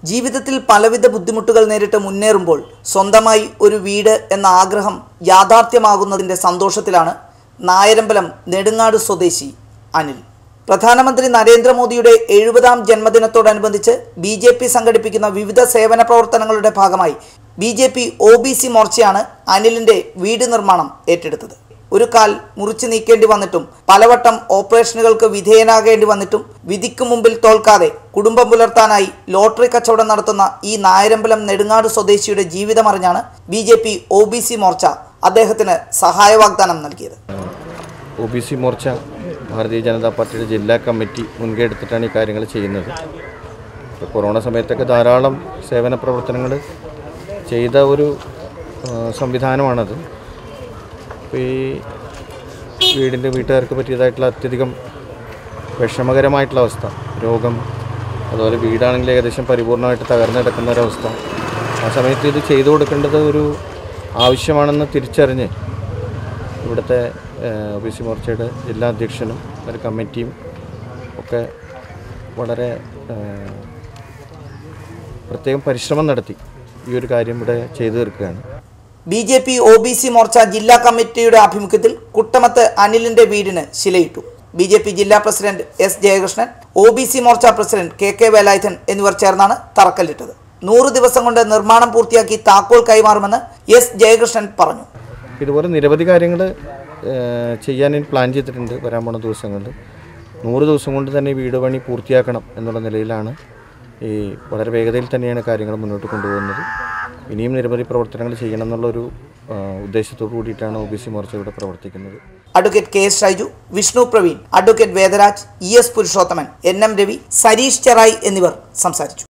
ജീവിതത്തിൽ പലവിധ ബുദ്ധിമുട്ടുകൾ നേരിട്ട് മുന്നേറുമ്പോൾ സ്വന്തമായി ഒരു വീട് എന്ന ആഗ്രഹം യാഥാർത്ഥ്യമാകുന്നതിൻ്റെ സന്തോഷത്തിലാണ് നായരമ്പലം നെടുങ്ങാട് സ്വദേശി അനിൽ പ്രധാനമന്ത്രി നരേന്ദ്രമോദിയുടെ എഴുപതാം ജന്മദിനത്തോടനുബന്ധിച്ച് ബി ജെ പി സംഘടിപ്പിക്കുന്ന വിവിധ സേവന പ്രവർത്തനങ്ങളുടെ ഭാഗമായി B J P O B C മോർച്ചയാണ് അനിലിൻ്റെ വീട് നിർമ്മാണം ഏറ്റെടുത്തത് ഒരു കാൽ മുറിച്ചു നീക്കേണ്ടി വന്നിട്ടും പലവട്ടം ഓപ്പറേഷനുകൾക്ക് വിധേയനാകേണ്ടി വന്നിട്ടും വിധിക്ക് മുമ്പിൽ തോൽക്കാതെ കുടുംബം പുലർത്താനായി ലോട്ടറി കച്ചവടം നടത്തുന്ന ഈ നായരമ്പലം നെടുങ്ങാട് സ്വദേശിയുടെ ജീവിതമറിഞ്ഞാണ് B J P O B C Morcha അദ്ദേഹത്തിന് സഹായ വാഗ്ദാനം നൽകിയത് ഒ ബി സി മോർച്ച ഭാരതീയ ജനതാ പാർട്ടിയുടെ ജില്ലാ കമ്മിറ്റി മുൻകൈ എടുത്തിട്ടാണ് ഈ കാര്യങ്ങൾ ചെയ്യുന്നത് ഇപ്പോൾ കൊറോണ സമയത്തൊക്കെ ധാരാളം സേവന പ്രവർത്തനങ്ങൾ ചെയ്ത ഒരു ആ, സംവിധാനമാണത് അപ്പോൾ ഈ വീടിൻ്റെ വീട്ടുകാർക്ക് പറ്റിയതായിട്ടുള്ള അത്യധികം വിഷമകരമായിട്ടുള്ള അവസ്ഥ രോഗം അതുപോലെ വീടാണെങ്കിൽ ഏകദേശം പരിപൂർണമായിട്ട് തകർന്നു കിടക്കുന്ന ഒരവസ്ഥ ആ സമയത്ത് ഇത് ചെയ്തു കൊടുക്കേണ്ടത് ഒരു ആവശ്യമാണെന്ന് തിരിച്ചറിഞ്ഞ് ഇവിടുത്തെ ഒ ബി സി മോർച്ചയുടെ ജില്ലാ അധ്യക്ഷനും ഒരു കമ്മിറ്റിയും ഒക്കെ വളരെ ഏഹ്, പ്രത്യേകം പരിശ്രമം നടത്തി ഈ ഒരു കാര്യം ഇവിടെ ചെയ്തു തീർക്കുകയാണ് B J P O B C Morcha ജില്ലാ കമ്മിറ്റിയുടെ ആഭിമുഖ്യത്തിൽ കുട്ടമത്ത് അനിലിന്റെ വീടിന് ശിലയിട്ടു ബി ജെ പി ജില്ലാ president S Jayakrishnan O B C Morcha president K K Velayudhan എന്നിവർ ചേർന്നാണ് തറക്കല്ലിട്ടത് നൂറ് ദിവസം കൊണ്ട് നിർമ്മാണം പൂർത്തിയാക്കി താക്കോൽ കൈമാറുമെന്ന് എസ് ജയകൃഷ്ണൻ പറഞ്ഞു ഇതുപോലെ നിരവധി കാര്യങ്ങൾ ചെയ്യാൻ ഞാൻ പ്ലാൻ ചെയ്തിട്ടുണ്ട് വരാൻ പോണ ദിവസങ്ങളിൽ നൂറ് ദിവസം കൊണ്ട് തന്നെ ഈ വീട് പണി പൂർത്തിയാക്കണം എന്നുള്ള നിലയിലാണ് ഈ വളരെ വേഗതയിൽ തന്നെയാണ് കാര്യങ്ങൾ മുന്നോട്ട് കൊണ്ടുപോകുന്നത് ഇനിയും നിരവധി പ്രവർത്തനങ്ങൾ ചെയ്യണം എന്നുള്ളൊരു ആ, ഉദ്ദേശത്തോടു കൂടിയിട്ടാണ് ഒ ബി സി മോർച്ച ഇവിടെ പ്രവർത്തിക്കുന്നത് advocate K S Shaiju Vishnu Praveen advocate Vedaraj E S Purushothaman N M Ravi Sareesh Cherai എന്നിവർ സംസാരിച്ചു